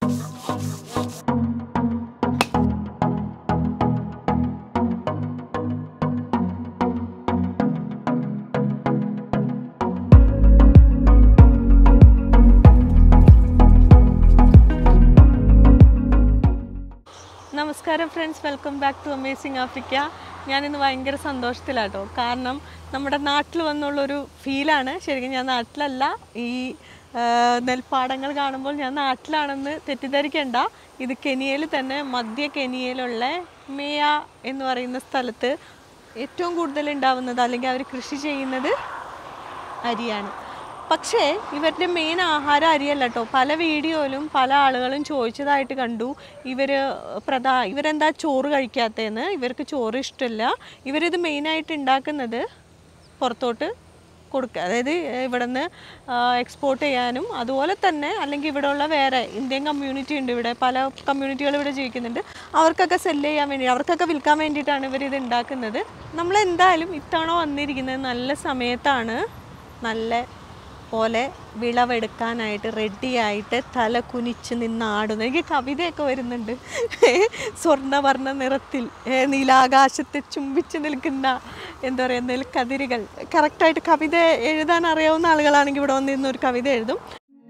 നമസ്കാരം friends welcome back to amazing Africa ഞാനിന്ന് ഭയങ്കര സന്തോഷത്തിലാട്ടോ കാരണം നമ്മുടെ നാട്ടിൽ വന്നുള്ളൊരു ഫീലാണ് ശരിക്കും ഞാൻ നാട്ടിലല്ല ഈ ആ, നെൽപ്പാടങ്ങൾ കാണുമ്പോൾ ഞാൻ നാട്ടിലാണെന്ന് തെറ്റിദ്ധരിക്കേണ്ട ഇത് കെനിയയിൽ തന്നെ മധ്യ കെനിയയിലുള്ള മേയ എന്ന് പറയുന്ന സ്ഥലത്ത് ഏറ്റവും കൂടുതൽ ഉണ്ടാവുന്നത് അല്ലെങ്കിൽ അവർ കൃഷി ചെയ്യുന്നത് അരിയാണ് പക്ഷേ ഇവരുടെ മെയിൻ ആഹാരം അരിയല്ല കേട്ടോ പല വീഡിയോയിലും പല ആളുകളും ചോദിച്ചതായിട്ട് കണ്ടു ഇവർ പ്രധാ ഇവരെന്താ ചോറ് കഴിക്കാത്തതെന്ന് ഇവർക്ക് ചോറ് ഇഷ്ടമില്ല ഇവരിത് മെയിനായിട്ട് ഉണ്ടാക്കുന്നത് പുറത്തോട്ട് കൊടുക്കുക അതായത് ഇവിടെ നിന്ന് എക്സ്പോർട്ട് ചെയ്യാനും അതുപോലെ തന്നെ അല്ലെങ്കിൽ ഇവിടെ ഉള്ള വേറെ ഇന്ത്യൻ കമ്മ്യൂണിറ്റി ഉണ്ട് ഇവിടെ പല കമ്മ്യൂണിറ്റികൾ ഇവിടെ ജീവിക്കുന്നുണ്ട് അവർക്കൊക്കെ സെല്ല് ചെയ്യാൻ വേണ്ടി അവർക്കൊക്കെ വിൽക്കാൻ വേണ്ടിയിട്ടാണ് ഇവർ ഇത് ഉണ്ടാക്കുന്നത് നമ്മൾ എന്തായാലും ഇത്തവണ വന്നിരിക്കുന്നത് നല്ല സമയത്താണ് നല്ല പോലെ വിളവെടുക്കാനായിട്ട് റെഡിയായിട്ട് തല കുനിച്ച് നിന്ന് ആടുന്നു എനിക്ക് കവിതയൊക്കെ വരുന്നുണ്ട് സ്വർണ്ണവർണ്ണ നിറത്തിൽ ഏ, നീലാകാശത്തെ ചുംബിച്ച് നിൽക്കുന്ന എന്താ പറയുക നെൽക്കതിരുകൾ കറക്റ്റായിട്ട് കവിത എഴുതാൻ അറിയാവുന്ന ആളുകളാണെങ്കിൽ ഇവിടെ വന്നിരുന്ന ഒരു കവിത എഴുതും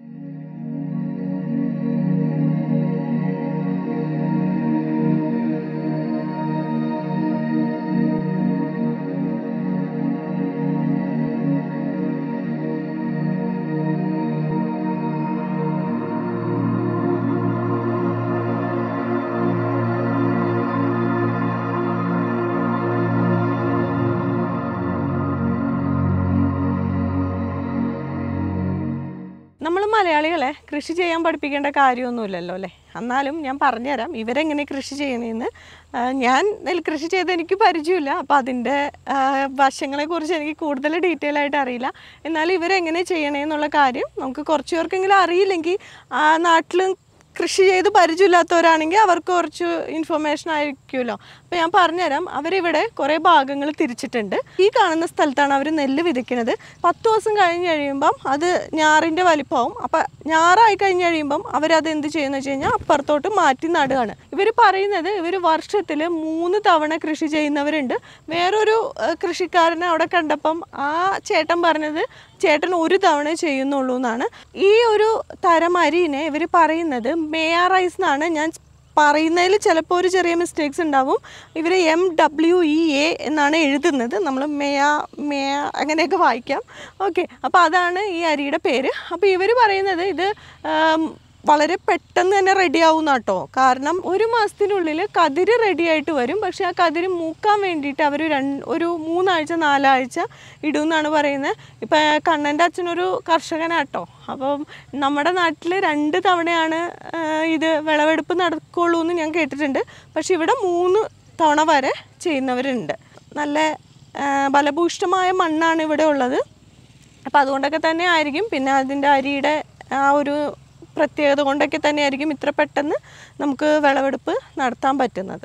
നമ്മൾ മലയാളികളെ കൃഷി ചെയ്യാൻ പഠിപ്പിക്കേണ്ട കാര്യമൊന്നുമില്ലല്ലോ അല്ലേ എന്നാലും ഞാൻ പറഞ്ഞുതരാം ഇവരെങ്ങനെ കൃഷി ചെയ്യണമെന്ന് ആ, ഞാൻ നെൽകൃഷി ചെയ്ത് എനിക്ക് പരിചയമില്ല അപ്പോൾ അതിൻ്റെ ആ, വശങ്ങളെക്കുറിച്ച് എനിക്ക് കൂടുതൽ ഡീറ്റെയിൽ ആയിട്ട് അറിയില്ല എന്നാൽ ഇവരെങ്ങനെ ചെയ്യണമെന്നുള്ള കാര്യം നമുക്ക് കുറച്ച് പേർക്കെങ്കിലും അറിയില്ലെങ്കിൽ ആ നാട്ടിൽ കൃഷി ചെയ്ത് പരിചയമില്ലാത്തവരാണെങ്കിൽ അവർക്ക് കുറച്ച് ഇൻഫർമേഷൻ ആയിരിക്കുമല്ലോ അപ്പോൾ ഞാൻ പറഞ്ഞുതരാം അവരിവിടെ കുറേ ഭാഗങ്ങൾ തിരിച്ചിട്ടുണ്ട് ഈ കാണുന്ന സ്ഥലത്താണ് അവർ നെല്ല് വിതയ്ക്കുന്നത് പത്ത് ദിവസം കഴിഞ്ഞ് കഴിയുമ്പം അത് ഞാറിൻ്റെ വലിപ്പമാവും അപ്പം ഞാറായി കഴിഞ്ഞ് കഴിയുമ്പം അവരത് എന്ത് ചെയ്യുന്നു വെച്ച് കഴിഞ്ഞാൽ അപ്പുറത്തോട്ട് മാറ്റി നടുകയാണ് ഇവർ പറയുന്നത് ഇവർ വർഷത്തിൽ മൂന്ന് തവണ കൃഷി ചെയ്യുന്നവരുണ്ട് വേറൊരു ഏഹ്, കൃഷിക്കാരനെ അവിടെ കണ്ടപ്പം ആ ചേട്ടൻ പറഞ്ഞത് ചേട്ടൻ ഒരു തവണ ചെയ്യുന്നുള്ളൂ എന്നാണ് ഈ ഒരു തരം അരിനെ ഇവർ പറയുന്നത് മേയ റൈസ് എന്നാണ് ഞാൻ പറയുന്നതിൽ ചിലപ്പോൾ ഒരു ചെറിയ മിസ്റ്റേക്സ് ഉണ്ടാവും ഇവർ എം ഡബ്ല്യു ഇ എ എന്നാണ് എഴുതുന്നത് നമ്മൾ മേയ മേയ അങ്ങനെയൊക്കെ വായിക്കാം ഓക്കെ അപ്പോൾ അതാണ് ഈ അരിയുടെ പേര് അപ്പോൾ ഇവർ പറയുന്നത് ഇത് ആം, വളരെ പെട്ടെന്ന് തന്നെ റെഡി ആവും കേട്ടോ കാരണം ഒരു മാസത്തിനുള്ളിൽ കതിര് റെഡി ആയിട്ട് വരും പക്ഷേ ആ കതിര് മൂക്കാൻ വേണ്ടിയിട്ട് അവർ രണ്ട് ഒരു മൂന്നാഴ്ച നാലാഴ്ച ഇടും എന്നാണ് പറയുന്നത് ഇപ്പം കണ്ണൻ്റെ അച്ഛനൊരു കർഷകനാട്ടോ അപ്പം നമ്മുടെ നാട്ടിൽ രണ്ട് തവണയാണ് ആ, ഇത് വിളവെടുപ്പ് നടക്കുള്ളൂ എന്ന് ഞാൻ കേട്ടിട്ടുണ്ട് പക്ഷെ ഇവിടെ മൂന്ന് തവണ വരെ ചെയ്യുന്നവരുണ്ട് നല്ല ആ, ഫലഭൂയിഷ്ഠമായ മണ്ണാണ് ഇവിടെ ഉള്ളത് അപ്പോൾ അതുകൊണ്ടൊക്കെ തന്നെ ആയിരിക്കും പിന്നെ അതിൻ്റെ അരിയുടെ ആ ഒരു പ്രത്യേകത കൊണ്ടൊക്കെ തന്നെ ആയിരിക്കും ഇത്ര പെട്ടെന്ന് നമുക്ക് വിളവെടുപ്പ് നടത്താൻ പറ്റുന്നത്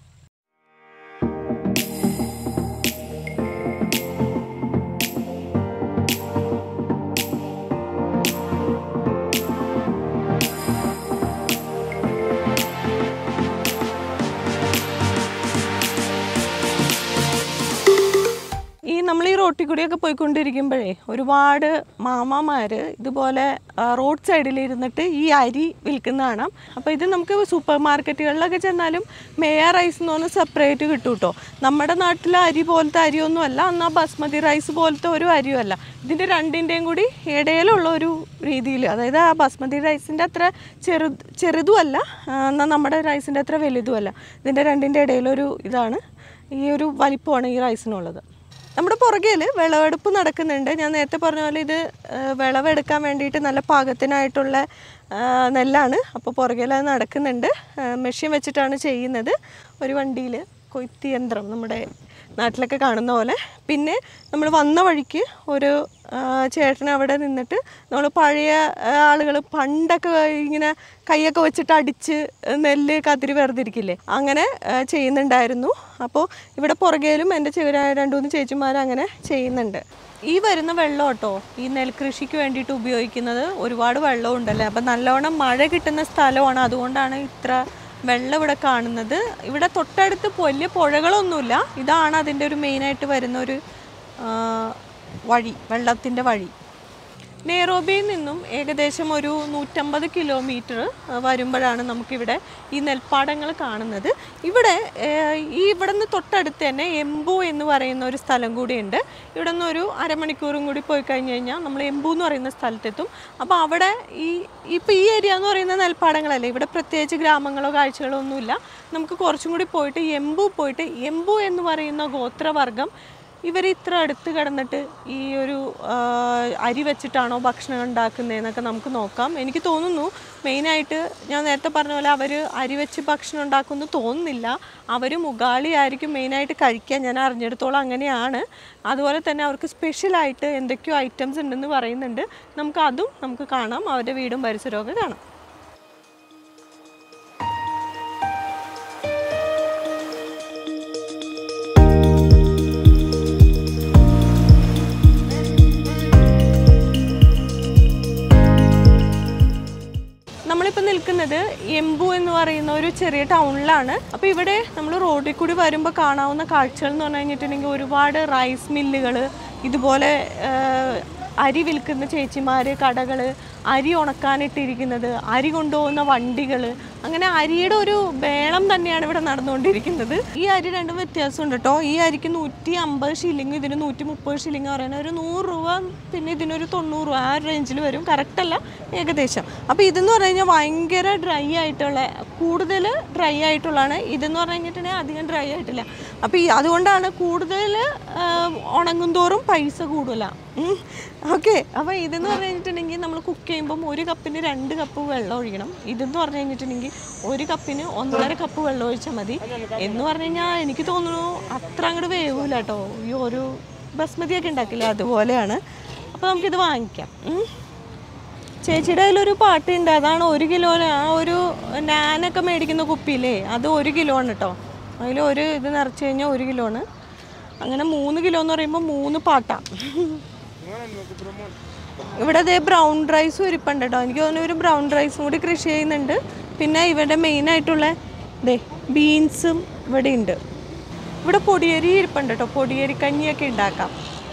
ഈ നമ്മൾ ഈ റോട്ടിൽ കൂടിയൊക്കെ പോയിക്കൊണ്ടിരിക്കുമ്പോഴേ ഒരുപാട് മാമാമാർ ഇതുപോലെ ആ, റോഡ് സൈഡിൽ ഇരുന്നിട്ട് ഈ അരി വിൽക്കുന്ന കാണാം അപ്പോൾ ഇത് നമുക്ക് സൂപ്പർ മാർക്കറ്റുകളിലൊക്കെ ചെന്നാലും മേയ റൈസ് എന്ന് പറഞ്ഞ് സെപ്പറേറ്റ് കിട്ടും കേട്ടോ നമ്മുടെ നാട്ടിലെ അരി പോലത്തെ അരിയൊന്നും അല്ല എന്നാൽ ബസ്മതി റൈസ് പോലത്തെ ഒരു അരിയുമല്ല ഇതിൻ്റെ രണ്ടിൻ്റെയും കൂടി ഇടയിലുള്ള ഒരു രീതിയിൽ അതായത് ആ ബസ്മതി റൈസിൻ്റെ അത്ര ചെറു ചെറുതുമല്ല ആ, എന്നാൽ നമ്മുടെ റൈസിൻ്റെ അത്ര വലുതുമല്ല ഇതിൻ്റെ രണ്ടിൻ്റെ ഇടയിലൊരു ഇതാണ് ഈ ഒരു വലിപ്പമാണ് ഈ റൈസിനുള്ളത് നമ്മുടെ പുറകിൽ വിളവെടുപ്പ് നടക്കുന്നുണ്ട് ഞാൻ നേരത്തെ പറഞ്ഞ പോലെ ഇത് ആ, വിളവെടുക്കാൻ വേണ്ടിയിട്ട് നല്ല പാകത്തിനായിട്ടുള്ള ആ, നെല്ലാണ് അപ്പോൾ പുറകിൽ അത് നടക്കുന്നുണ്ട് മെഷീൻ വെച്ചിട്ടാണ് ചെയ്യുന്നത് ഒരു വണ്ടിയിൽ കൊയ്ത്ത് യന്ത്രം നമ്മുടെ നാട്ടിലൊക്കെ കാണുന്ന പോലെ പിന്നെ നമ്മൾ വന്ന വഴിക്ക് ഒരു ആ, ചേട്ടൻ അവിടെ നിന്നിട്ട് നമ്മൾ പഴയ ആളുകൾ പണ്ടൊക്കെ ഇങ്ങനെ കൈയൊക്കെ വെച്ചിട്ട് അടിച്ച് നെല്ല് കതിരി വേർതിരിക്കില്ലേ അങ്ങനെ ആ, ചെയ്യുന്നുണ്ടായിരുന്നു അപ്പോൾ ഇവിടെ പുറകേലും എൻ്റെ ചെ രണ്ട് മൂന്ന് ചേച്ചിമാർ അങ്ങനെ ചെയ്യുന്നുണ്ട് ഈ വരുന്ന വെള്ളം കേട്ടോ ഈ നെൽകൃഷിക്ക് വേണ്ടിയിട്ട് ഉപയോഗിക്കുന്നത് ഒരുപാട് വെള്ളം ഉണ്ടല്ലേ അപ്പം നല്ലവണ്ണം മഴ കിട്ടുന്ന സ്ഥലമാണ് അതുകൊണ്ടാണ് ഇത്ര വെള്ളം ഇവിടെ കാണുന്നത് ഇവിടെ തൊട്ടടുത്ത് വലിയ പുഴകളൊന്നുമില്ല ഇതാണ് അതിൻ്റെ ഒരു മെയിനായിട്ട് വരുന്ന ഒരു ആ, വഴി വെള്ളത്തിൻ്റെ വഴി നെയ്റോബിയിൽ നിന്നും ഏകദേശം ഒരു നൂറ്റമ്പത് കിലോമീറ്റർ വരുമ്പോഴാണ് നമുക്കിവിടെ ഈ നെൽപ്പാടങ്ങൾ കാണുന്നത് ഇവിടെ ഏഹ്, ഈ ഇവിടെ നിന്ന് തൊട്ടടുത്ത് തന്നെ എംബു എന്ന് പറയുന്ന ഒരു സ്ഥലം കൂടിയുണ്ട് ഇവിടെ നിന്ന് ഒരു അരമണിക്കൂറും കൂടി പോയി കഴിഞ്ഞ് കഴിഞ്ഞാൽ നമ്മൾ എംബു എന്ന് പറയുന്ന സ്ഥലത്തെത്തും അപ്പോൾ അവിടെ ഈ ഇപ്പോൾ ഈ ഏരിയ എന്ന് പറയുന്ന നെൽപ്പാടങ്ങളല്ലേ ഇവിടെ പ്രത്യേകിച്ച് ഗ്രാമങ്ങളോ കാഴ്ചകളോ ഒന്നുമില്ല നമുക്ക് കുറച്ചും കൂടി പോയിട്ട് എംബു പോയിട്ട് എംബു എന്ന് പറയുന്ന ഗോത്രവർഗം ഇവർ ഇത്ര അടുത്ത് കിടന്നിട്ട് ഈ ഒരു ആ, അരി വെച്ചിട്ടാണോ ഭക്ഷണം ഉണ്ടാക്കുന്നതെന്നൊക്കെ നമുക്ക് നോക്കാം എനിക്ക് തോന്നുന്നു മെയിനായിട്ട് ഞാൻ നേരത്തെ പറഞ്ഞ പോലെ അവർ അരി വെച്ച് ഭക്ഷണം ഉണ്ടാക്കുമെന്ന് തോന്നുന്നില്ല അവർ മുഗാളിയായിരിക്കും മെയിനായിട്ട് കഴിക്കാൻ ഞാൻ അറിഞ്ഞെടുത്തോളം അങ്ങനെയാണ് അതുപോലെ തന്നെ അവർക്ക് സ്പെഷ്യലായിട്ട് എന്തൊക്കെയോ ഐറ്റംസ് ഉണ്ടെന്ന് പറയുന്നുണ്ട് നമുക്ക് അതും നമുക്ക് കാണാം അവരുടെ വീടും പരിസരവും ഒക്കെ കാണാം നമ്മളിപ്പോൾ നിൽക്കുന്നത് എംബു എന്ന് പറയുന്ന ഒരു ചെറിയ ടൗണിലാണ് അപ്പോൾ ഇവിടെ നമ്മൾ റോഡിൽ കൂടി വരുമ്പോൾ കാണാവുന്ന കാഴ്ചകൾ എന്ന് പറഞ്ഞു കഴിഞ്ഞിട്ടുണ്ടെങ്കിൽ ഒരുപാട് റൈസ് മില്ലുകൾ ഇതുപോലെ ആ, അരി വിൽക്കുന്ന ചേച്ചിമാർ കടകൾ അരി ഉണക്കാനിട്ടിരിക്കുന്നത് അരി കൊണ്ടുപോകുന്ന വണ്ടികൾ അങ്ങനെ അരിയുടെ ഒരു വേളം തന്നെയാണ് ഇവിടെ നടന്നുകൊണ്ടിരിക്കുന്നത് ഈ അരി രണ്ടും വ്യത്യാസമുണ്ട് കേട്ടോ ഈ അരിക്ക് നൂറ്റി അമ്പത് ഷില്ലിങ് ഇതിന് നൂറ്റി മുപ്പത് ഷില്ലിങ് പറയുന്നത് ഒരു നൂറ് രൂപ പിന്നെ ഇതിനൊരു തൊണ്ണൂറ് രൂപ ആ റേഞ്ചിൽ വരും കറക്റ്റ് അല്ല ഏകദേശം അപ്പോൾ ഇതെന്ന് പറഞ്ഞു കഴിഞ്ഞാൽ ഭയങ്കര ഡ്രൈ ആയിട്ടുള്ള കൂടുതൽ ഡ്രൈ ആയിട്ടുള്ളതാണ് ഇതെന്ന് പറഞ്ഞു കഴിഞ്ഞിട്ടുണ്ടെങ്കിൽ അധികം ഡ്രൈ ആയിട്ടില്ല അപ്പോൾ ഈ അതുകൊണ്ടാണ് കൂടുതൽ ഉണങ്ങും തോറും പൈസ കൂടുതല ഓക്കെ അപ്പോൾ ഇതെന്ന് പറഞ്ഞു കഴിഞ്ഞിട്ടുണ്ടെങ്കിൽ നമ്മൾ കുക്ക് ചെയ്യുമ്പം ഒരു കപ്പിന് രണ്ട് കപ്പ് വെള്ളം ഒഴിക്കണം ഇതെന്ന് പറഞ്ഞു കഴിഞ്ഞിട്ടുണ്ടെങ്കിൽ ഒരു കപ്പിന് ഒന്നര കപ്പ് വെള്ളം ഒഴിച്ചാൽ മതി എന്ന് പറഞ്ഞു കഴിഞ്ഞാൽ എനിക്ക് തോന്നുന്നു അത്ര അങ്ങോട്ട് വേവൂല കേട്ടോ ഈ ഒരു ബസ്മതിയൊക്കെ ഉണ്ടാക്കില്ലേ അതുപോലെയാണ് അപ്പോൾ നമുക്കിത് വാങ്ങിക്കാം ഉം. ചേച്ചിയുടെ കയ്യിലൊരു പാട്ടുണ്ട് അതാണ് ഒരു കിലോന് ആ ഒരു നാനൊക്കെ മേടിക്കുന്ന കുപ്പിയില്ലേ അത് ഒരു കിലോ ആണ് കേട്ടോ അതിൽ ഒരു ഇത് നിറച്ച് കഴിഞ്ഞാൽ ഒരു കിലോ ആണ് അങ്ങനെ മൂന്ന് കിലോ എന്ന് പറയുമ്പോൾ മൂന്ന് പാട്ടാ ഇവിടെ അതേ ബ്രൗൺ റൈസും ഇരിപ്പുണ്ട് കേട്ടോ എനിക്ക് തോന്നുന്നു ഒരു ബ്രൗൺ റൈസും കൂടി കൃഷി ചെയ്യുന്നുണ്ട് പിന്നെ ഇവരുടെ മെയിൻ ആയിട്ടുള്ള ദേ ബീൻസും ഇവിടെ ഉണ്ട് ഇവിടെ പൊടിയരി ഇരിപ്പുണ്ട് കേട്ടോ പൊടിയരി കഞ്ഞിയൊക്കെ ഉണ്ടാക്കാം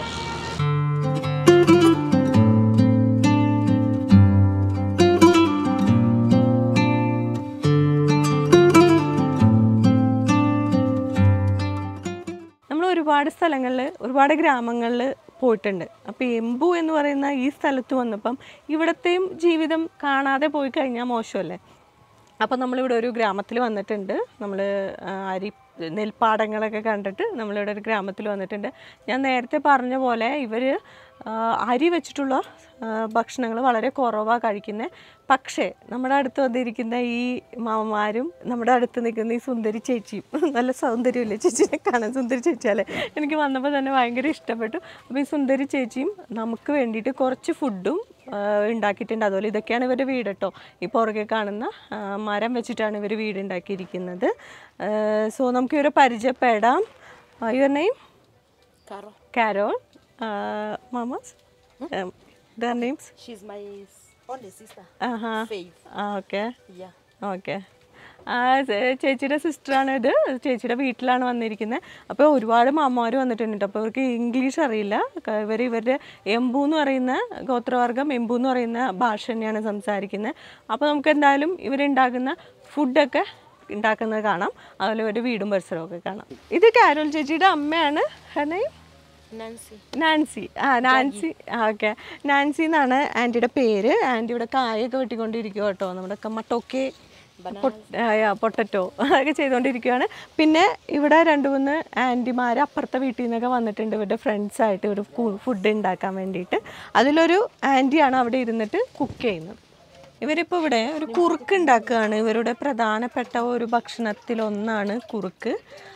നമ്മൾ ഒരുപാട് സ്ഥലങ്ങളിൽ ഒരുപാട് ഗ്രാമങ്ങളിൽ പോയിട്ടുണ്ട് അപ്പോൾ എംബു എന്ന് പറയുന്ന ഈ സ്ഥലത്ത് വന്നപ്പം ഇവിടത്തെയും ജീവിതം കാണാതെ പോയി കഴിഞ്ഞാൽ മോശമല്ലേ അപ്പോൾ നമ്മളിവിടെ ഒരു ഗ്രാമത്തിൽ വന്നിട്ടുണ്ട് നമ്മൾ അരി നെൽപ്പാടങ്ങളൊക്കെ കണ്ടിട്ട് നമ്മളിവിടെ ഒരു ഗ്രാമത്തിൽ വന്നിട്ടുണ്ട് ഞാൻ നേരത്തെ പറഞ്ഞ പോലെ ഇവർ അരി വെച്ചിട്ടുള്ള ഭക്ഷണങ്ങൾ വളരെ കുറവാണ് കഴിക്കുന്നത് പക്ഷേ നമ്മുടെ അടുത്ത് വന്നിരിക്കുന്ന ഈ മാമന്മാരും നമ്മുടെ അടുത്ത് നിൽക്കുന്ന ഈ സുന്ദരി ചേച്ചിയും നല്ല സൗന്ദര്യമില്ലേ ചേച്ചിനെ കാണാൻ സുന്ദരി ചേച്ചിയല്ലേ എനിക്ക് വന്നപ്പോൾ തന്നെ ഭയങ്കര ഇഷ്ടപ്പെട്ടു അപ്പോൾ ഈ സുന്ദരി ചേച്ചിയും നമുക്ക് വേണ്ടിയിട്ട് കുറച്ച് ഫുഡും ഉണ്ടാക്കിയിട്ടുണ്ട് അതുപോലെ ഇതൊക്കെയാണ് ഇവരുടെ വീട് കേട്ടോ ഈ പുറകെ കാണുന്ന ആ, മരം വെച്ചിട്ടാണ് ഇവർ വീട് ഉണ്ടാക്കിയിരിക്കുന്നത് സോ നമുക്ക് ഇവരെ പരിചയപ്പെടാം your name Caro. Carol mama's their names She's my s- only sister. ആഹാ Faith. ആ ഓക്കെ Yeah. ഓക്കെ ആ ചേ- ചേച്ചിയുടെ സിസ്റ്ററാണ് ഇത് ചേച്ചിയുടെ വീട്ടിലാണ് വന്നിരിക്കുന്നത് അപ്പോൾ ഒരുപാട് മാമാർ വന്നിട്ടുണ്ട് അപ്പോൾ ഇവർക്ക് ഇംഗ്ലീഷ് അറിയില്ല ക- ഇവർ ഇവരുടെ എംബു എന്ന് പറയുന്ന ഗോത്രവർഗം എംബു എന്ന് പറയുന്ന ഭാഷ തന്നെയാണ് സംസാരിക്കുന്നത് അപ്പോൾ നമുക്ക് എന്തായാലും ഇവരുണ്ടാക്കുന്ന ഫുഡൊക്കെ ഉണ്ടാക്കുന്നത് കാണാം അതുപോലെ ഇവരുടെ വീടും പരിസരവും ഒക്കെ കാണാം ഇത് കാരോൾ ചേച്ചിയുടെ അമ്മയാണ് ഹെനൈ Nancy. നാൻസി ആ നാൻസി ആ ഓക്കെ നാൻസി എന്നാണ് ആൻറ്റിയുടെ പേര് ആൻറ്റി ഇവിടെ കായൊക്കെ വെട്ടിക്കൊണ്ടിരിക്കുക കേട്ടോ നമ്മുടെ മട്ടോക്കെ പൊട്ടറ്റോ അതൊക്കെ ചെയ്തുകൊണ്ടിരിക്കുകയാണ് പിന്നെ ഇവിടെ രണ്ട് മൂന്ന് ആൻറ്റിമാർ അപ്പുറത്തെ വീട്ടിൽ നിന്നൊക്കെ വന്നിട്ടുണ്ട് ഇവരുടെ ഫ്രണ്ട്സായിട്ട് ഒരു ഫുഡ് ഉണ്ടാക്കാൻ വേണ്ടിയിട്ട് അതിലൊരു ആൻറ്റിയാണ് അവിടെ ഇരുന്നിട്ട് കുക്ക് ചെയ്യുന്നത് ഇവരിപ്പോൾ ഇവിടെ ഒരു കുറുക്ക് ഉണ്ടാക്കുകയാണ് ഇവരുടെ പ്രധാനപ്പെട്ട ഒരു ഭക്ഷണത്തിലൊന്നാണ് കുറുക്ക്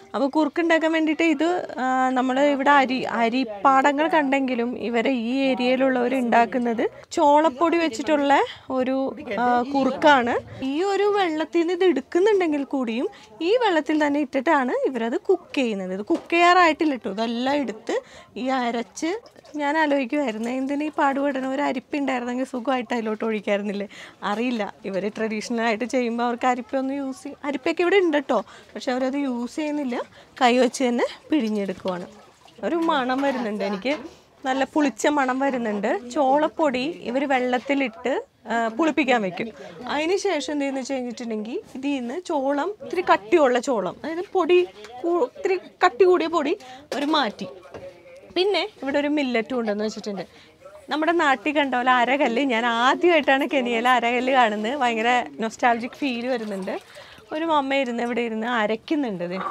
അപ്പോൾ കുറുക്കുണ്ടാക്കാൻ വേണ്ടിയിട്ട് ഇത് നമ്മൾ ഇവിടെ അരി അരിപ്പാടങ്ങൾ കണ്ടെങ്കിലും ഇവരെ ഈ ഏരിയയിലുള്ളവർ ഉണ്ടാക്കുന്നത് ചോളപ്പൊടി വെച്ചിട്ടുള്ള ഒരു ആ, കുറുക്കാണ് ഈ ഒരു വെള്ളത്തിൽ നിന്ന് ഇത് എടുക്കുന്നുണ്ടെങ്കിൽ കൂടിയും ഈ വെള്ളത്തിൽ തന്നെ ഇട്ടിട്ടാണ് ഇവരത് കുക്ക് ചെയ്യുന്നത് ഇത് കുക്ക് ചെയ്യാറായിട്ടില്ല കേട്ടോ ഇതെല്ലാം എടുത്ത് ഈ അരച്ച് ഞാൻ ആലോചിക്കുമായിരുന്നു എന്തിനു ഈ പാടുപെടണം ഒരു അരിപ്പുണ്ടായിരുന്നെങ്കിൽ സുഖമായിട്ട് അതിലോട്ട് ഒഴിക്കായിരുന്നില്ലേ അറിയില്ല ഇവർ ട്രഡീഷണൽ ആയിട്ട് ചെയ്യുമ്പോൾ അവർക്ക് അരിപ്പൊന്നും യൂസ് ചെയ്യും അരിപ്പൊക്കെ ഇവിടെ ഉണ്ട് കേട്ടോ പക്ഷെ അവരത് യൂസ് ചെയ്യുന്നില്ല കൈ വെച്ച് തന്നെ പിഴിഞ്ഞെടുക്കുവാണ് ഒരു മണം വരുന്നുണ്ട് എനിക്ക് നല്ല പുളിച്ച മണം വരുന്നുണ്ട് ചോളപ്പൊടി ഇവർ വെള്ളത്തിലിട്ട് ആ, പുളിപ്പിക്കാൻ വെക്കും അതിന് ശേഷം എന്തെന്ന് വെച്ച് കഴിഞ്ഞിട്ടുണ്ടെങ്കിൽ ഇതിൽ നിന്ന് ചോളം ഇത്തിരി കട്ടിയുള്ള ചോളം അതായത് പൊടി കൂ- ഇത്തിരി കട്ടി കൂടിയ പൊടി അവർ മാറ്റി പിന്നെ ഇവിടെ ഒരു മില്ലറ്റും ഉണ്ടെന്ന് വെച്ചിട്ടുണ്ട് നമ്മുടെ നാട്ടിൽ കണ്ട പോലെ അരകല്ല് ഞാൻ ആദ്യമായിട്ടാണ് കെനിയയിലെ അരകല്ല് കാണുന്നത് ഭയങ്കര നൊസ്റ്റാൾജിക് ഫീൽ വരുന്നുണ്ട് ഒരു മമ്മ ഇരുന്ന് ഇവിടെ ഇരുന്ന് അരയ്ക്കുന്നുണ്ട് ഇത്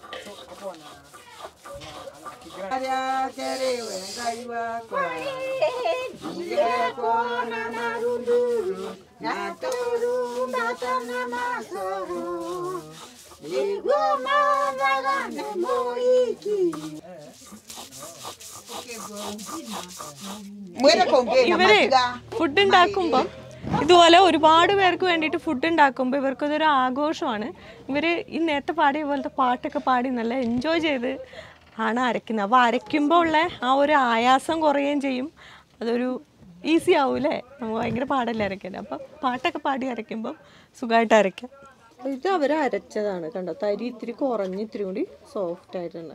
Muere con qué? ഇവര് ഫുഡ് ഉണ്ടാക്കുമ്പം ഇതുപോലെ ഒരുപാട് പേർക്ക് വേണ്ടിയിട്ട് ഫുഡ് ഉണ്ടാക്കുമ്പോൾ ഇവർക്കതൊരു ആഘോഷമാണ് ഇവർ ഈ നേരത്തെ പാടിയ പോലത്തെ പാട്ടൊക്കെ പാടി നല്ല എൻജോയ് ചെയ്ത് ആണ് അരയ്ക്കുന്നത് അപ്പോൾ അരയ്ക്കുമ്പോൾ ഉള്ള ആ ഒരു ആയാസം കുറയുകയും ചെയ്യും അതൊരു ഈസി ആവൂലേ നമുക്ക് ഭയങ്കര പാടല്ലേ അരയ്ക്കാൻ അപ്പം പാട്ടൊക്കെ പാടി അരയ്ക്കുമ്പോൾ സുഖമായിട്ട് അരയ്ക്കാം ഇത് അവർ അരച്ചതാണ് കണ്ടോ തരി ഇത്തിരി കുറഞ്ഞ് ഇത്തിരി കൂടി സോഫ്റ്റ് ആയിട്ടുണ്ട്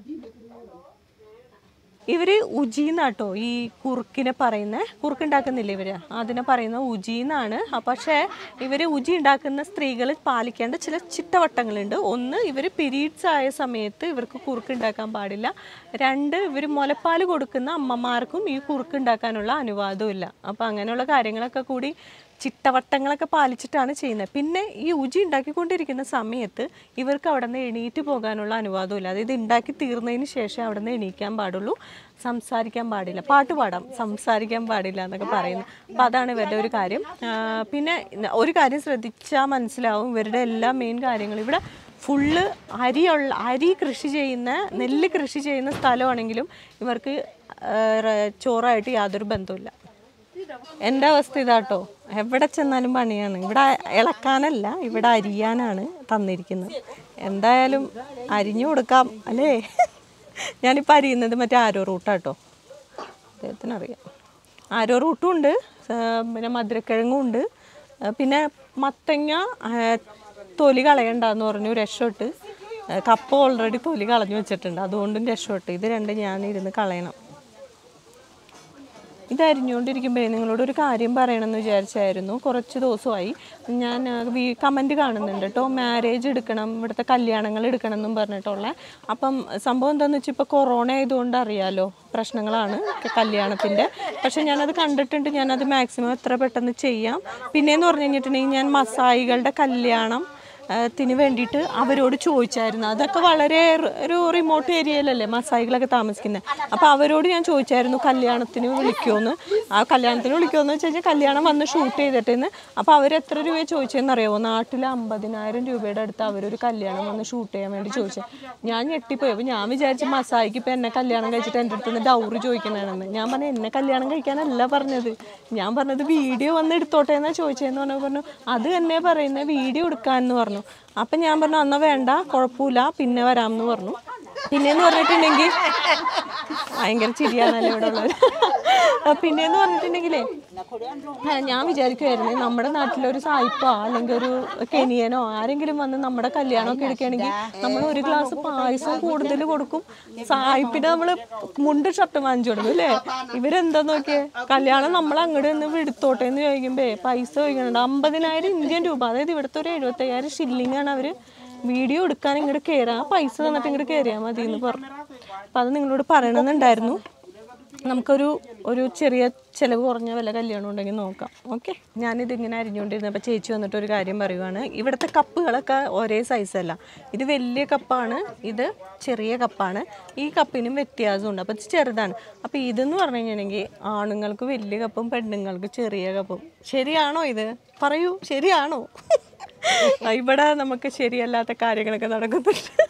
ഇവര് ഉജീന്നാട്ടോ ഈ കുറുക്കിനെ പറയുന്ന കുറുക്ക് ഉണ്ടാക്കുന്നില്ല ഇവര് അതിനെ പറയുന്ന ഉജീന്നാണ് ആ, പക്ഷേ ഇവര് ഉജി ഉണ്ടാക്കുന്ന സ്ത്രീകൾ പാലിക്കേണ്ട ചില ചിട്ടവട്ടങ്ങളുണ്ട് ഒന്ന് ഇവര് പീരീഡ്സ് ആയ സമയത്ത് ഇവർക്ക് കുറുക്ക് ഉണ്ടാക്കാൻ പാടില്ല രണ്ട് ഇവർ മുലപ്പാൽ കൊടുക്കുന്ന അമ്മമാർക്കും ഈ കുറുക്ക് ഉണ്ടാക്കാനുള്ള അനുവാദവും ഇല്ല അപ്പം അങ്ങനെയുള്ള കാര്യങ്ങളൊക്കെ കൂടി ചിട്ടവട്ടങ്ങളൊക്കെ പാലിച്ചിട്ടാണ് ചെയ്യുന്നത് പിന്നെ ഈ ഉജി ഉണ്ടാക്കിക്കൊണ്ടിരിക്കുന്ന സമയത്ത് ഇവർക്ക് അവിടെ നിന്ന് എണീറ്റ് പോകാനുള്ള അനുവാദമില്ല അതായത് ഉണ്ടാക്കി തീർന്നതിന് ശേഷം അവിടെ നിന്ന് എണീക്കാൻ പാടുള്ളൂ സംസാരിക്കാൻ പാടില്ല പാട്ട് പാടാം സംസാരിക്കാൻ പാടില്ല എന്നൊക്കെ പറയുന്നു അപ്പം അതാണ് ഇവരുടെ ഒരു കാര്യം ആ, പിന്നെ ഒരു കാര്യം ശ്രദ്ധിച്ചാൽ മനസ്സിലാവും ഇവരുടെ എല്ലാ മെയിൻ കാര്യങ്ങളും ഇവിടെ ഫുള്ള് അരിയുള്ള അരി കൃഷി ചെയ്യുന്ന നെല്ല് കൃഷി ചെയ്യുന്ന സ്ഥലമാണെങ്കിലും ഇവർക്ക് ആ, റ- ചോറായിട്ട് യാതൊരു ബന്ധവുമില്ല എൻ്റെ അവസ്ഥ ഇതാട്ടോ എവിടെ ചെന്നാലും പണിയാണ് ഇവിടെ ഇളക്കാനല്ല ഇവിടെ അരിയാനാണ് തന്നിരിക്കുന്നത് എന്തായാലും അരിഞ്ഞു കൊടുക്കാം അല്ലേ ഞാനിപ്പോൾ അരിയുന്നത് മറ്റേ ആരോ റൂട്ടാട്ടോ അദ്ദേഹത്തിന് അറിയാം ആരോ റൂട്ടും ഉണ്ട് ആ, പിന്നെ മധുരക്കിഴങ്ങും ഉണ്ട് ആ, പിന്നെ മത്തങ്ങ ആ, തൊലി കളയണ്ടെന്ന് പറഞ്ഞു രക്ഷപ്പെട്ട് ആ, കപ്പ ഓൾറെഡി തൊലി കളഞ്ഞു വെച്ചിട്ടുണ്ട് അതുകൊണ്ടും രക്ഷപ്പെട്ട് ഇത് രണ്ടും ഞാൻ ഇരുന്ന് കളയണം ഇത് അരിഞ്ഞുകൊണ്ടിരിക്കുമ്പോഴേ നിങ്ങളോട് ഒരു കാര്യം പറയണമെന്ന് വിചാരിച്ചായിരുന്നു കുറച്ച് ദിവസമായി ഞാൻ കമൻറ്റ് കാണുന്നുണ്ട് കേട്ടോ മാരേജ് എടുക്കണം ഇവിടുത്തെ കല്യാണങ്ങൾ എടുക്കണം എന്നും പറഞ്ഞിട്ടുള്ള അപ്പം സംഭവം എന്താണെന്ന് വെച്ചാൽ ഇപ്പോൾ കൊറോണ ആയതുകൊണ്ട് അറിയാലോ പ്രശ്നങ്ങളാണ് ക- കല്യാണത്തിൻ്റെ പക്ഷെ ഞാനത് കണ്ടിട്ടുണ്ട് ഞാനത് മാക്സിമം എത്ര പെട്ടെന്ന് ചെയ്യാം പിന്നെയെന്ന് പറഞ്ഞു കഴിഞ്ഞിട്ടുണ്ടെങ്കിൽ ഞാൻ മസായികളുടെ കല്യാണം ആ, ത്തിന് വേണ്ടിയിട്ട് അവരോട് ചോദിച്ചായിരുന്നു അതൊക്കെ വളരെ റി- ഒരു റിമോട്ട് ഏരിയയിലല്ലേ മസായികളൊക്കെ താമസിക്കുന്നത് അപ്പോൾ അവരോട് ഞാൻ ചോദിച്ചായിരുന്നു കല്യാണത്തിന് വിളിക്കുമോന്ന് ആ കല്യാണത്തിന് വിളിക്കുമോന്ന് വെച്ച് കഴിഞ്ഞാൽ കല്യാണം വന്ന് ഷൂട്ട് ചെയ്തിട്ടെന്ന് അപ്പോൾ അവർ എത്ര രൂപ ചോദിച്ചതെന്ന് അറിയാമോ നാട്ടിൽ അമ്പതിനായിരം രൂപയുടെ അടുത്ത് അവരൊരു കല്യാണം വന്ന് ഷൂട്ട് ചെയ്യാൻ വേണ്ടി ചോദിച്ചത് ഞാൻ ഞെട്ടിപ്പോയി അപ്പോൾ ഞാൻ വിചാരിച്ചു മസായിക്ക് ഇപ്പം എന്നെ കല്യാണം കഴിച്ചിട്ട് എൻ്റെ അടുത്ത് നിന്ന് ഡൗറി ചോദിക്കണമെന്ന് ഞാൻ പറഞ്ഞു എന്നെ കല്യാണം കഴിക്കാനല്ല പറഞ്ഞത് ഞാൻ പറഞ്ഞത് വീഡിയോ വന്ന് എടുത്തോട്ടെ എന്നാ ചോദിച്ചതെന്ന് പറഞ്ഞു പറഞ്ഞു അത് തന്നെ പറയുന്നത് വീഡിയോ എടുക്കാമെന്ന് പറഞ്ഞു അപ്പം ഞാൻ പറഞ്ഞു എന്നാ വേണ്ട കുഴപ്പമില്ല പിന്നെ വരാമെന്ന് പറഞ്ഞു പിന്നെന്ന് പറഞ്ഞിട്ടുണ്ടെങ്കിൽ ഭയങ്കര ചിരിയാണല്ലോ ഇവിടെ ഉള്ളത് പിന്നെന്ന് പറഞ്ഞിട്ടുണ്ടെങ്കിലേ ആ, ഞാൻ വിചാരിക്കുമായിരുന്നു നമ്മുടെ നാട്ടിലൊരു സായിപ്പോ അല്ലെങ്കിൽ ഒരു കെനിയനോ ആരെങ്കിലും വന്ന് നമ്മുടെ കല്യാണമൊക്കെ എടുക്കുകയാണെങ്കിൽ നമ്മൾ ഒരു ഗ്ലാസ് പായസം കൂടുതൽ കൊടുക്കും സായിപ്പിന് നമ്മൾ മുണ്ട് ഷർട്ട് വാങ്ങിച്ചു കൊടുക്കും അല്ലേ ഇവരെന്താ നോക്കിയേ കല്യാണം നമ്മൾ അങ്ങോട്ട് നിന്ന് എടുത്തോട്ടെ എന്ന് ചോദിക്കുമ്പേ പൈസ ചോദിക്കുന്നുണ്ട് അമ്പതിനായിരം ഇന്ത്യൻ രൂപ അതായത് ഇവിടുത്തെ ഒരു എഴുപത്തയ്യായിരം ഷില്ലിംഗ് ആണ് അവര് വീഡിയോ എടുക്കാൻ ഇങ്ങോട്ട് കയറാം ആ പൈസ തന്നിട്ട് ഇങ്ങോട്ട് കയറിയാൽ മതി എന്ന് പറഞ്ഞു അപ്പം അത് നിങ്ങളോട് പറയണമെന്നുണ്ടായിരുന്നു നമുക്കൊരു ഒരു ചെറിയ ചിലവ് കുറഞ്ഞ വില കല്യാണം ഉണ്ടെങ്കിൽ നോക്കാം ഓക്കെ ഞാനിത് ഇങ്ങനെ അരിഞ്ഞുകൊണ്ടിരുന്നപ്പോൾ ചേച്ചി വന്നിട്ട് ഒരു കാര്യം പറയുവാണ് ഇവിടുത്തെ കപ്പുകളൊക്കെ ഒരേ സൈസല്ല ഇത് വലിയ കപ്പാണ് ഇത് ചെറിയ കപ്പാണ് ഈ കപ്പിനും വ്യത്യാസമുണ്ട് അപ്പോൾ ഇത് ചെറുതാണ് അപ്പോൾ ഇതെന്ന് പറഞ്ഞു കഴിഞ്ഞിട്ടുണ്ടെങ്കിൽ ആണുങ്ങൾക്ക് വലിയ കപ്പും പെണ്ണുങ്ങൾക്ക് ചെറിയ കപ്പും ശരിയാണോ ഇത് പറയൂ ശരിയാണോ ഇവിടെ നമുക്ക് ശരിയല്ലാത്ത കാര്യങ്ങളൊക്കെ നടക്കുന്നുണ്ട്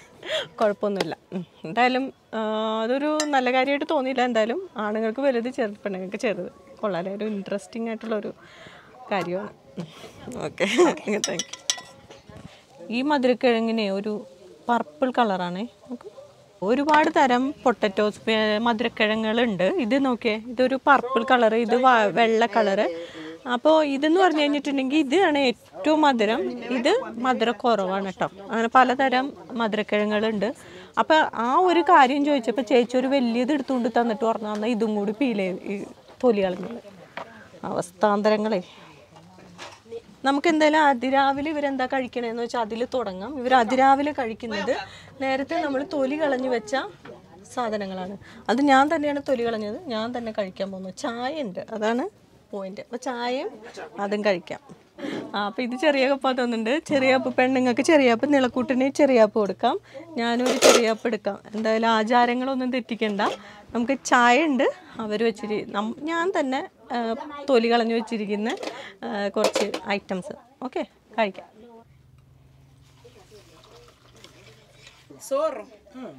കുഴപ്പമൊന്നുമില്ല ഉം. എന്തായാലും ആ, അതൊരു നല്ല കാര്യമായിട്ട് തോന്നിയില്ല എന്തായാലും ആണുങ്ങൾക്ക് വലുത് ചെറുത് പെണ്ണുങ്ങൾക്ക് ചെറുത് കൊള്ളാലെ ഒരു ഇൻട്രസ്റ്റിംഗ് ആയിട്ടുള്ളൊരു കാര്യമാണ് ഓക്കെ താങ്ക് യു ഈ മധുരക്കിഴങ്ങിന് ഒരു പർപ്പിൾ കളറാണ് നോക്ക് ഒരുപാട് തരം പൊട്ടറ്റോസ് മധുരക്കിഴങ്ങുകളുണ്ട് ഇത് നോക്കിയേ ഇതൊരു പർപ്പിൾ കളർ ഇത് വ- വെള്ള കളറ് അപ്പോൾ ഇതെന്ന് പറഞ്ഞു കഴിഞ്ഞിട്ടുണ്ടെങ്കിൽ ഇതാണ് ഏറ്റവും മധുരം ഇത് മധുര കുറവാണ് കേട്ടോ അങ്ങനെ പലതരം മധുരക്കിഴങ്ങുകളുണ്ട് അപ്പോൾ ആ ഒരു കാര്യം ചോദിച്ചപ്പോൾ ചേച്ചി ഒരു വലിയത് എടുത്തുകൊണ്ട് തന്നിട്ട് പറഞ്ഞു എന്നാൽ ഇതും കൂടി പീലേ ഈ തൊലി കളഞ്ഞത് അവസ്ഥാന്തരങ്ങളെ നമുക്ക് എന്തായാലും അതിരാവിലെ ഇവരെന്താ കഴിക്കണേന്ന് വെച്ചാൽ അതിൽ തുടങ്ങാം ഇവർ അതിരാവിലെ കഴിക്കുന്നത് നേരത്തെ നമ്മൾ തൊലി കളഞ്ഞു വെച്ച സാധനങ്ങളാണ് അത് ഞാൻ തന്നെയാണ് തൊലി കളഞ്ഞത് ഞാൻ തന്നെ കഴിക്കാൻ പോകുന്നത് ചായ ഉണ്ട് അതാണ് പോയിന്റ് അപ്പോൾ ചായയും അതും കഴിക്കാം ആ അപ്പോൾ ഇത് ചെറിയ കപ്പ തന്നുണ്ട് ചെറിയപ്പ് പെണ്ണുങ്ങൾക്ക് ചെറിയപ്പ് നിളക്കൂട്ടിന് ചെറിയപ്പ് കൊടുക്കാം ഞാനൊരു ചെറിയപ്പ് എടുക്കാം എന്തായാലും ആചാരങ്ങളൊന്നും തെറ്റിക്കണ്ട നമുക്ക് ചായ ഉണ്ട് അവർ വെച്ചിരി നം ഞാൻ തന്നെ ആ, തൊലി കളഞ്ഞു വെച്ചിരിക്കുന്ന ആ, കുറച്ച് ഐറ്റംസ് ഓക്കെ കഴിക്കാം Zorro.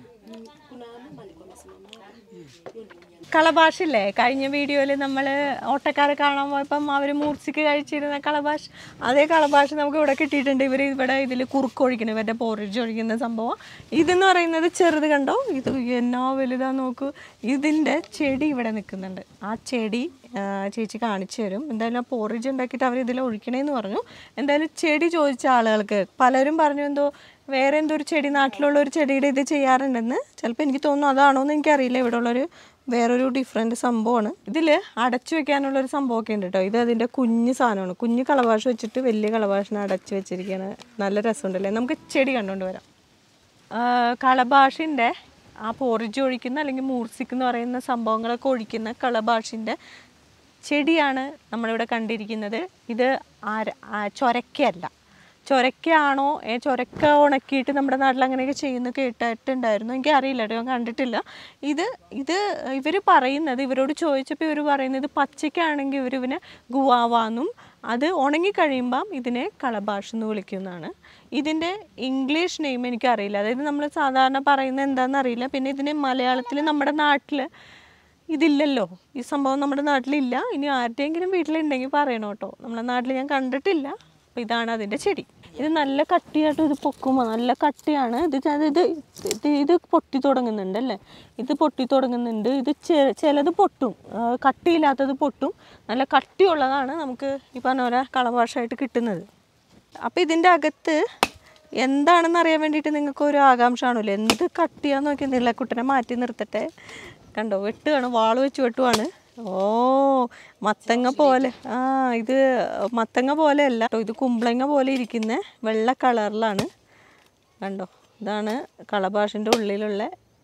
കളഭാഷില്ലേ കഴിഞ്ഞ വീഡിയോയിൽ നമ്മൾ ഓട്ടക്കാരെ കാണാൻ പോയപ്പം അവർ മൂർച്ചിക്ക് കഴിച്ചിരുന്ന കളഭാഷ് അതേ കളഭാഷ് നമുക്ക് ഇവിടെ കിട്ടിയിട്ടുണ്ട് ഇവർ ഇവിടെ ഇതിൽ കുറുക്കൊഴിക്കണം ഇവരുടെ പോറിജ് ഒഴിക്കുന്ന സംഭവം ഇതെന്ന് പറയുന്നത് ചെറുത് കണ്ടോ ഇത് എന്നാ വലുതാ നോക്കൂ ഇതിൻ്റെ ചെടി ഇവിടെ നിൽക്കുന്നുണ്ട് ആ ചെടി ആ, ചേച്ചി കാണിച്ചു തരും എന്തായാലും ആ പോറിജ് ഉണ്ടാക്കിയിട്ട് അവർ ഇതിൽ ഒഴിക്കണേന്ന് പറഞ്ഞു എന്തായാലും ചെടി ചോദിച്ച ആളുകൾക്ക് പലരും പറഞ്ഞു എന്തോ വേറെ എന്തോ ഒരു ചെടി നാട്ടിലുള്ള ഒരു ചെടിയുടെ ഇത് ചെയ്യാറുണ്ടെന്ന് ചിലപ്പോൾ എനിക്ക് തോന്നുന്നു അതാണോ എന്ന് എനിക്കറിയില്ല ഇവിടെ ഉള്ളൊരു വേറൊരു ഡിഫറെൻറ്റ് സംഭവമാണ് ഇതിൽ അടച്ചു വെക്കാനുള്ള ഒരു സംഭവമൊക്കെ ഉണ്ട് കേട്ടോ ഇത് അതിൻ്റെ കുഞ്ഞ് സാധനമാണ് കുഞ്ഞ് കളഭാഷ വെച്ചിട്ട് വലിയ കളഭാഷിനെ അടച്ചു വെച്ചിരിക്കുകയാണ് നല്ല രസമുണ്ടല്ലേ നമുക്ക് ചെടി കണ്ടുകൊണ്ട് വരാം കളഭാഷിൻ്റെ ആ പോറിജ് ഒഴിക്കുന്ന അല്ലെങ്കിൽ മൂർസിക്ക് എന്ന് പറയുന്ന സംഭവങ്ങളൊക്കെ ഒഴിക്കുന്ന കളഭാഷിൻ്റെ ചെടിയാണ് നമ്മളിവിടെ കണ്ടിരിക്കുന്നത് ഇത് ആര ആ ചൊരക്കയല്ല ചൊരക്കയാണോ ഏ ചൊരക്ക ഉണക്കിയിട്ട് നമ്മുടെ നാട്ടിൽ അങ്ങനെയൊക്കെ ചെയ്യുന്ന കേട്ടിട്ടുണ്ടായിരുന്നു എനിക്ക് അറിയില്ല കേട്ടോ ഞാൻ കണ്ടിട്ടില്ല ഇത് ഇത് ഇവർ പറയുന്നത് ഇവരോട് ചോദിച്ചപ്പോൾ ഇവർ പറയുന്നത് പച്ചയ്ക്കാണെങ്കിൽ ഇവർ ഇവനെ ഗുവാവാന്നും അത് ഉണങ്ങിക്കഴിയുമ്പം ഇതിനെ കളഭാഷ് എന്ന് വിളിക്കുന്നതാണ് ഇതിൻ്റെ ഇംഗ്ലീഷ് നെയിം എനിക്കറിയില്ല അതായത് നമ്മൾ സാധാരണ പറയുന്നത് എന്താണെന്ന് അറിയില്ല പിന്നെ ഇതിന് മലയാളത്തിൽ നമ്മുടെ നാട്ടിൽ ഇതില്ലല്ലോ ഈ സംഭവം നമ്മുടെ നാട്ടിലില്ല ഇനി ആരുടെയെങ്കിലും വീട്ടിലുണ്ടെങ്കിൽ പറയണം കേട്ടോ നമ്മുടെ നാട്ടിൽ ഞാൻ കണ്ടിട്ടില്ല അപ്പോൾ ഇതാണ് അതിൻ്റെ ചെടി ഇത് നല്ല കട്ടിയായിട്ട് ഇത് പൊക്കുമ്പോൾ നല്ല കട്ടിയാണ് ഇത് ചെ- ഇത് ഇത് ഇത് പൊട്ടി തുടങ്ങുന്നുണ്ട് അല്ലേ ഇത് പൊട്ടി തുടങ്ങുന്നുണ്ട് ഇത് ചെ- ചിലത് പൊട്ടും ആ, കട്ടിയില്ലാത്തത് പൊട്ടും നല്ല കട്ടിയുള്ളതാണ് നമുക്ക് ഈ പറഞ്ഞ പോലെ കളഭാഷമായിട്ട് കിട്ടുന്നത് അപ്പോൾ ഇതിൻ്റെ അകത്ത് എന്താണെന്ന് അറിയാൻ വേണ്ടിയിട്ട് നിങ്ങൾക്ക് ഒരു ആകാംക്ഷ ആണല്ലോ എന്ത് കട്ടിയാന്ന് നോക്കി നിളക്കുട്ടനെ മാറ്റി നിർത്തട്ടെ കണ്ടോ വെട്ടുകയാണ് വാള് വെച്ച് വെട്ടുവാണ് ഓ മത്തങ്ങ പോലെ ആ ഇത് മത്തങ്ങ പോലെ അല്ല കേട്ടോ ഇത് കുമ്പളങ്ങ പോലെ ഇരിക്കുന്ന വെള്ള കളറിലാണ് കണ്ടോ ഇതാണ് കളഭാഷിൻ്റെ ഉള്ളിലുള്ള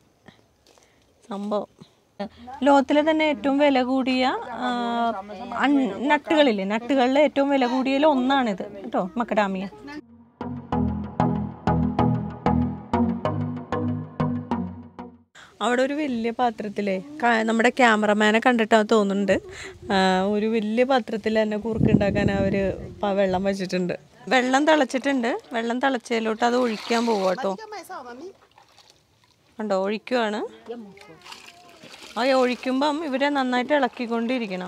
സംഭവം ലോകത്തിലെ തന്നെ ഏറ്റവും വില കൂടിയ ആ, അൺ- നട്ടുകളില്ലേ നട്ടുകളിലെ ഏറ്റവും വില കൂടിയതിൽ ഒന്നാണിത് കേട്ടോ മക്കഡാമിയ അവിടെ ഒരു വലിയ പാത്രത്തിലേ ക- നമ്മുടെ ക്യാമറമാനെ കണ്ടിട്ടാ തോന്നുന്നുണ്ട് ആ, ഒരു വലിയ പാത്രത്തിൽ തന്നെ കുറുക്കുണ്ടാക്കാൻ അവർ വെള്ളം വെച്ചിട്ടുണ്ട് വെള്ളം തിളച്ചിട്ടുണ്ട് വെള്ളം തിളച്ചതിലോട്ട് അത് ഒഴിക്കാൻ പോവാ കേട്ടോ കണ്ടോ ഒഴിക്കുവാണ് ആ ഒഴിക്കുമ്പം ഇവരെ നന്നായിട്ട് ഇളക്കിക്കൊണ്ടിരിക്കണം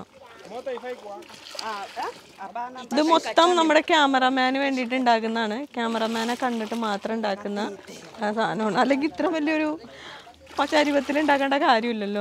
ഇത് മൊത്തം നമ്മുടെ ക്യാമറമാന് വേണ്ടിയിട്ട് ഉണ്ടാക്കുന്നതാണ് ക്യാമറമാനെ കണ്ടിട്ട് മാത്രം ഉണ്ടാക്കുന്ന ആ സാധനമാണ് അല്ലെങ്കിൽ ഇത്ര വലിയൊരു പച്ചാരിപത്തിൽ ഉണ്ടാക്കേണ്ട കാര്യമില്ലല്ലോ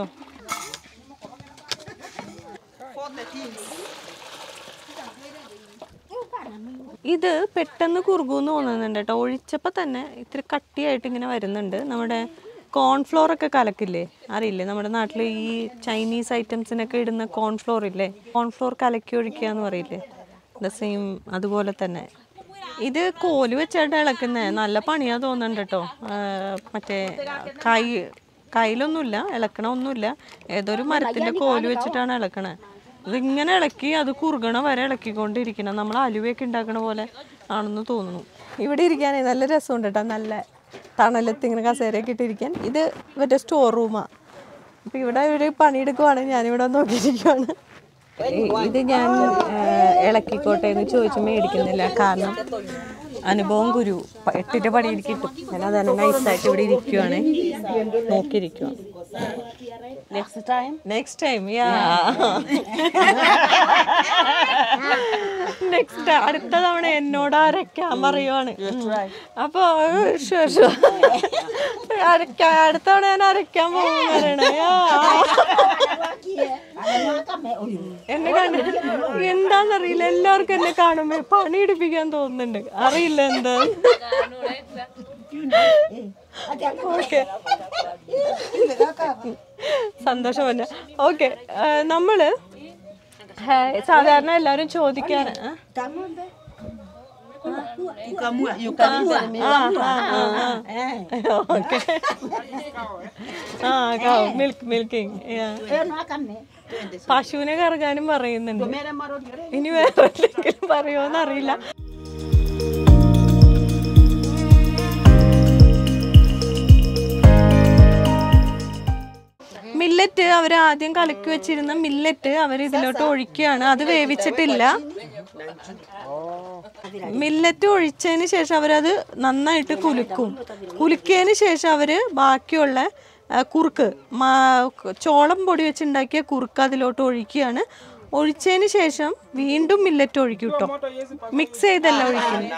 ഇത് പെട്ടെന്ന് കുറുകൂന്ന് തോന്നുന്നുണ്ട് കേട്ടോ ഒഴിച്ചപ്പോൾ തന്നെ ഇത്തിരി കട്ടിയായിട്ട് ഇങ്ങനെ വരുന്നുണ്ട് നമ്മുടെ കോൺഫ്ലോർ ഒക്കെ കലക്കില്ലേ അറിയില്ലേ നമ്മുടെ നാട്ടിൽ ഈ ചൈനീസ് ഐറ്റംസിനൊക്കെ ഇടുന്ന കോൺഫ്ലോർ ഇല്ലേ കോൺഫ്ലോർ കലക്കി ഒഴിക്കുക എന്ന് പറയില്ലേ ദ സെയിം അതുപോലെ തന്നെ ഇത് കോല് വെച്ചായിട്ട് ഇളക്കുന്നത് നല്ല പണിയാ തോന്നുന്നുണ്ട് കേട്ടോ മറ്റേ കൈ കയ്യിലൊന്നുമില്ല ഇളക്കണ ഒന്നുമില്ല ഏതൊരു മരത്തിന്റെ കോല് വെച്ചിട്ടാണ് ഇളക്കണേ ഇതിങ്ങനെ ഇളക്കി അത് കുറുകണ വരെ ഇളക്കിക്കൊണ്ടിരിക്കണം നമ്മൾ അലുവയൊക്കെ ഉണ്ടാക്കണ പോലെ ആണെന്ന് തോന്നുന്നു ഇവിടെ ഇരിക്കാനേ നല്ല രസമുണ്ട് കേട്ടോ നല്ല തണലത്ത് ഇങ്ങനെ കസേരയൊക്കെ ഇട്ടിരിക്കാൻ ഇത് മറ്റേ സ്റ്റോർ റൂമാണ് അപ്പോൾ ഇവിടെ ഒരു പണിയെടുക്കുവാണ് ഞാനിവിടെ നോക്കിയിരിക്കുവാണ് ഇത് ഞാൻ ആ, ഇളക്കിക്കോട്ടെ എന്ന് ചോദിച്ച് മേടിക്കുന്നില്ല കാരണം അനുഭവം ഗുരു പ- എട്ടിന്റെ പണി എനിക്ക് കിട്ടും ഞാൻ അതന്നെ നൈസായിട്ട് ഇവിടെ ഇരിക്കുവാണ് നോക്കിയിരിക്കുക Next time. Next time yeah next അടുത്ത തവണ എന്നോട് അരയ്ക്കാൻ പറയുവാണ് അപ്പൊ sure, sure. അരയ്ക്കാൻ അടുത്ത തവണ ഞാൻ അരയ്ക്കാൻ പോകും പറയണേ യാ. എന്നെ കണ്ട് എന്താന്നറിയില്ല എല്ലാവർക്കും എന്നെ കാണുമ്പോ പണി എടുപ്പിക്കാൻ തോന്നുന്നുണ്ട് അറിയില്ല എന്താ ഓക്കെ സന്തോഷമല്ല ഓക്കെ നമ്മള് ഹേ, സാധാരണ എല്ലാരും ചോദിക്കാൻ ആ? ഓക്കെ ആ മിൽക്ക് മിൽക്കിങ് പശുവിനെ കറങ്ങാനും പറയുന്നുണ്ട് ഇനി വേറെ എന്തെങ്കിലും പറയുമോന്ന് അറിയില്ല മില്ലറ്റ് അവർ ആദ്യം കലക്കി വെച്ചിരുന്ന മില്ലറ്റ് അവർ ഇതിലോട്ട് ഒഴിക്കുകയാണ് അത് വേവിച്ചിട്ടില്ല മില്ലറ്റ് ഒഴിച്ചതിന് ശേഷം അവരത് നന്നായിട്ട് കുലുക്കും കുലുക്കിയതിന് ശേഷം അവര് ബാക്കിയുള്ള ആ, കുറുക്ക് മാ- ചോളം പൊടി വെച്ചുണ്ടാക്കിയ കുറുക്ക് അതിലോട്ട് ഒഴിക്കുകയാണ് ഒഴിച്ചതിന് ശേഷം വീണ്ടും മില്ലറ്റ് ഒഴിക്കും കേട്ടോ മിക്സ് ചെയ്തല്ല ഒഴിക്കുന്നത്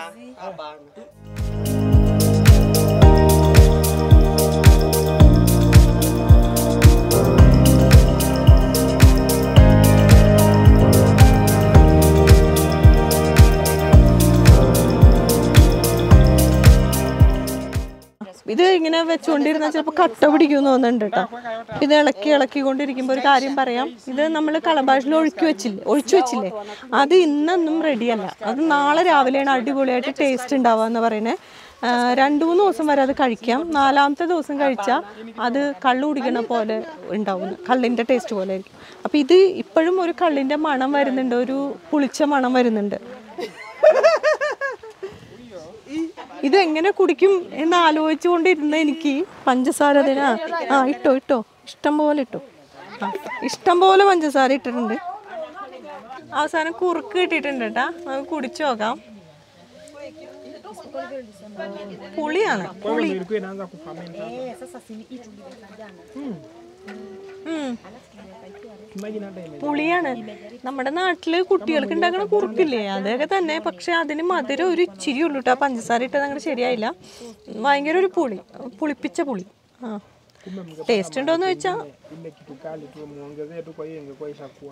ഇത് ഇങ്ങനെ വെച്ചുകൊണ്ടിരുന്ന ചിലപ്പോൾ കട്ട പിടിക്കും തോന്നുന്നുണ്ട് കേട്ടോ ഇത് ഇളക്കി ഇളക്കിക്കൊണ്ടിരിക്കുമ്പോൾ ഒരു കാര്യം പറയാം ഇത് നമ്മൾ കളഭാഷിൽ ഒഴുക്കി വെച്ചില്ലേ ഒഴിച്ചു വെച്ചില്ലേ അത് ഇന്നൊന്നും റെഡിയല്ല അത് നാളെ രാവിലെയാണ് അടിപൊളിയായിട്ട് ടേസ്റ്റ് ഉണ്ടാവുക എന്ന് പറയുന്നത് രണ്ടു മൂന്ന് ദിവസം വരെ അത് കഴിക്കാം നാലാമത്തെ ദിവസം കഴിച്ചാൽ അത് കള്ളു കുടിക്കണ പോലെ ഉണ്ടാവും കള്ളിൻ്റെ ടേസ്റ്റ് പോലെ ആയിരിക്കും അപ്പം ഇത് ഇപ്പോഴും ഒരു കള്ളിൻ്റെ മണം വരുന്നുണ്ട് ഒരു പുളിച്ച മണം വരുന്നുണ്ട് ഇത് എങ്ങനെ കുടിക്കും എന്ന് ആലോചിച്ചുകൊണ്ടിരുന്ന എനിക്ക് പഞ്ചസാര അതിനാ ആ ഇട്ടോ ഇട്ടോ ഇഷ്ടം പോലെ ഇട്ടോ ആ, ഇഷ്ടം പോലെ പഞ്ചസാര ഇട്ടിട്ടുണ്ട് അവസാനം കുറുക്ക് കിട്ടിയിട്ടുണ്ട് കേട്ടാ നമുക്ക് കുടിച്ചു നോക്കാം പുളിയാണ് പുളി ഉം. പുളിയാണ് നമ്മുടെ നാട്ടില് കുട്ടികൾക്ക് ഉണ്ടാക്കുന്ന കുറുക്കില്ലേ അതൊക്കെ തന്നെ പക്ഷെ അതിന് മധുരം ഒരു ഇച്ചിരി ഉള്ളൂ കേട്ടോ പഞ്ചസാര ഇട്ടത് അങ്ങോട്ട് ശരിയായില്ല ഭയങ്കര ഒരു പുളി പുളിപ്പിച്ച പുളി ആ ടേസ്റ്റ് ഉണ്ടോന്ന് ചോദിച്ചാ ile kitu kali tu muongezee tu, kwa hiyo ingekuwa ishakuwa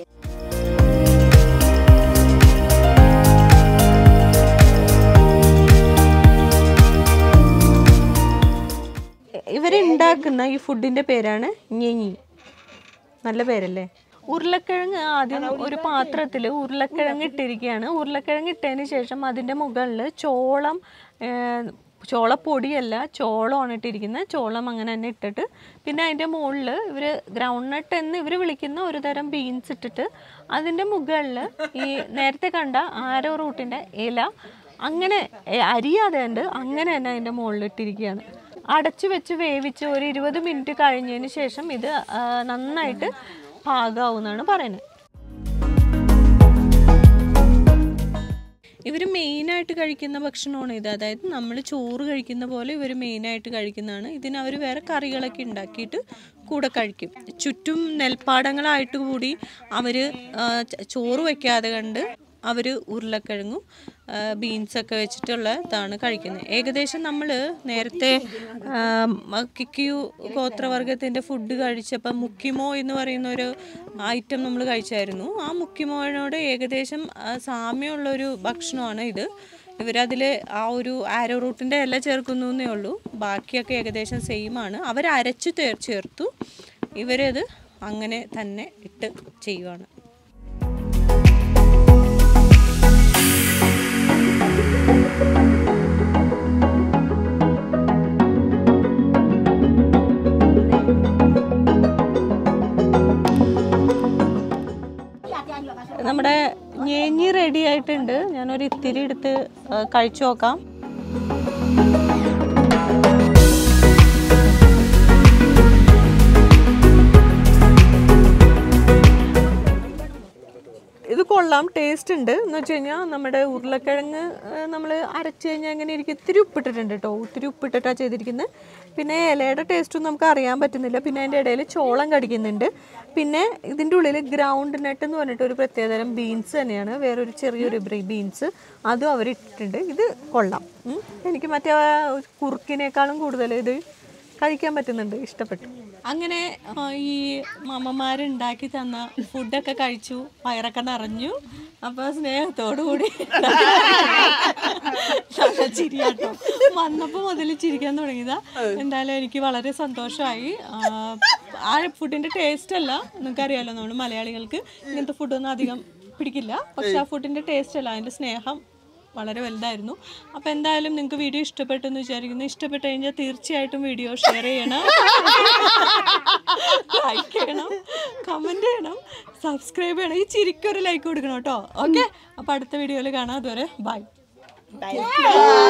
ഇവരുണ്ടാക്കുന്ന ഈ ഫുഡിന്റെ പേരാണ് ഞെഞ്ഞി നല്ല പേരല്ലേ ഉരുളക്കിഴങ്ങ് ആദ്യം ഒരു പാത്രത്തിൽ ഉരുളക്കിഴങ്ങ് ഇട്ടിരിക്കുകയാണ് ഉരുളക്കിഴങ്ങ് ഇട്ടതിന് ശേഷം അതിൻ്റെ മുകളിൽ ചോളം ഏർ, ചോളപ്പൊടിയല്ല ചോളമാണ് ഇട്ടിരിക്കുന്നത് ചോളം അങ്ങനെ തന്നെ ഇട്ടിട്ട് പിന്നെ അതിൻ്റെ മുകളിൽ ഇവർ ഗ്രൗണ്ട് നട്ട് എന്ന് ഇവർ വിളിക്കുന്ന ഒരു തരം ബീൻസ് ഇട്ടിട്ട് അതിൻ്റെ മുകളിൽ ഈ നേരത്തെ കണ്ട ആരോ റൂട്ടിൻ്റെ ഇല അങ്ങനെ ഏ, അരിയാതെ ഉണ്ട് അങ്ങനെ തന്നെ അതിൻ്റെ മുകളിൽ ഇട്ടിരിക്കുകയാണ് അടച്ചു വെച്ച് വേവിച്ച് ഒരു ഇരുപത് മിനിറ്റ് കഴിഞ്ഞതിന് ശേഷം ഇത് ആ, നന്നായിട്ട് പാകാവുന്നാണ് പറയുന്നത് ഇവർ മെയിനായിട്ട് കഴിക്കുന്ന ഭക്ഷണമാണ് ഇത് അതായത് നമ്മൾ ചോറ് കഴിക്കുന്ന പോലെ ഇവർ മെയിനായിട്ട് കഴിക്കുന്നതാണ് ഇതിന് അവർ വേറെ കറികളൊക്കെ ഉണ്ടാക്കിയിട്ട് കൂടെ കഴിക്കും ചുറ്റും നെൽപ്പാടങ്ങളായിട്ട് കൂടി അവർ ചോറ് വയ്ക്കാതെ കണ്ട് അവർ ഉരുളക്കിഴങ്ങും ആ, ബീൻസൊക്കെ വെച്ചിട്ടുള്ള ഇതാണ് കഴിക്കുന്നത് ഏകദേശം നമ്മൾ നേരത്തെ ആ, മ- കിക്കിയു ഗോത്രവർഗത്തിൻ്റെ ഫുഡ് കഴിച്ചപ്പോൾ മുക്കിമോ എന്ന് പറയുന്ന ഒരു ഐറ്റം നമ്മൾ കഴിച്ചായിരുന്നു ആ മുക്കിമോനോട് ഏകദേശം ആ, സാമ്യമുള്ളൊരു ഭക്ഷണമാണ് ഇത് ഇവരതിൽ ആ ഒരു ആരോ റൂട്ടിൻ്റെ ഇല ചേർക്കുന്നു എന്നേ ഉള്ളൂ ബാക്കിയൊക്കെ ഏകദേശം സെയിം ആണ് അവർ അരച്ചു തേർ ചേർത്തു ഇവരത് അങ്ങനെ തന്നെ ഇട്ട് ചെയ്യുവാണ് നമ്മുടെ ഞേഞ്ഞി റെഡി ആയിട്ടുണ്ട് ഞാനൊരു ഇത്തിരി എടുത്ത് ആ, കഴിച്ചു നോക്കാം ഇത് കൊള്ളാം കൊള്ളാം ടേസ്റ്റ് ഉണ്ട് എന്ന് വെച്ച് കഴിഞ്ഞാൽ നമ്മുടെ ഉരുളക്കിഴങ്ങ് നമ്മൾ അരച്ച് കഴിഞ്ഞാൽ എങ്ങനെ ഇരിക്കും ഇത്തിരി ഉപ്പിട്ടിട്ടുണ്ട് കേട്ടോ ഒത്തിരി ഉപ്പിട്ടിട്ടാണ് ചെയ്തിരിക്കുന്നത് പിന്നെ ഇലയുടെ ടേസ്റ്റും നമുക്ക് അറിയാൻ പറ്റുന്നില്ല പിന്നെ അതിൻ്റെ ഇടയിൽ ചോളം കടിക്കുന്നുണ്ട് പിന്നെ ഇതിൻ്റെ ഉള്ളിൽ ഗ്രൗണ്ട് നട്ട് എന്ന് പറഞ്ഞിട്ട് ഒരു പ്രത്യേകതരം ബീൻസ് തന്നെയാണ് വേറൊരു ചെറിയൊരു ബീൻസ് അതും അവർ ഇട്ടിട്ടുണ്ട് ഇത് കൊള്ളാം ഉം. എനിക്ക് മറ്റേ ആ കുറുക്കിനേക്കാളും കൂടുതൽ ഇത് കഴിക്കാൻ പറ്റുന്നുണ്ട് ഇഷ്ടപ്പെട്ടു അങ്ങനെ ആ, ഈ മാമന്മാരുണ്ടാക്കി തന്ന ഫുഡൊക്കെ കഴിച്ചു വയറൊക്കെ നിറഞ്ഞു അപ്പോൾ സ്നേഹത്തോടു കൂടി നല്ല ചിരിയാട്ടോ വന്നപ്പോൾ മുതൽ ചിരിക്കാൻ തുടങ്ങിയതാ എന്തായാലും എനിക്ക് വളരെ സന്തോഷമായി ആ, ആ ഫുഡിൻ്റെ ടേസ്റ്റ് അല്ല നിങ്ങൾക്കറിയാലോ നമ്മൾ മലയാളികൾക്ക് ഇങ്ങനത്തെ ഫുഡൊന്നും അധികം പിടിക്കില്ല പക്ഷെ ആ ഫുഡിൻ്റെ ടേസ്റ്റ് അല്ല അതിൻ്റെ സ്നേഹം വളരെ വലുതായിരുന്നു അപ്പോൾ എന്തായാലും നിങ്ങൾക്ക് വീഡിയോ ഇഷ്ടപ്പെട്ടു എന്ന് വിചാരിക്കുന്നു ഇഷ്ടപ്പെട്ട് കഴിഞ്ഞാൽ തീർച്ചയായിട്ടും വീഡിയോ ഷെയർ ചെയ്യണം ലൈക്ക് ചെയ്യണം കമൻറ്റ് ചെയ്യണം സബ്സ്ക്രൈബ് ചെയ്യണം ഈ ചിരിക്കൊരു ലൈക്ക് കൊടുക്കണം കേട്ടോ ഓക്കെ അപ്പോൾ അടുത്ത വീഡിയോയിൽ കാണാം അതുവരെ ബൈ Bye.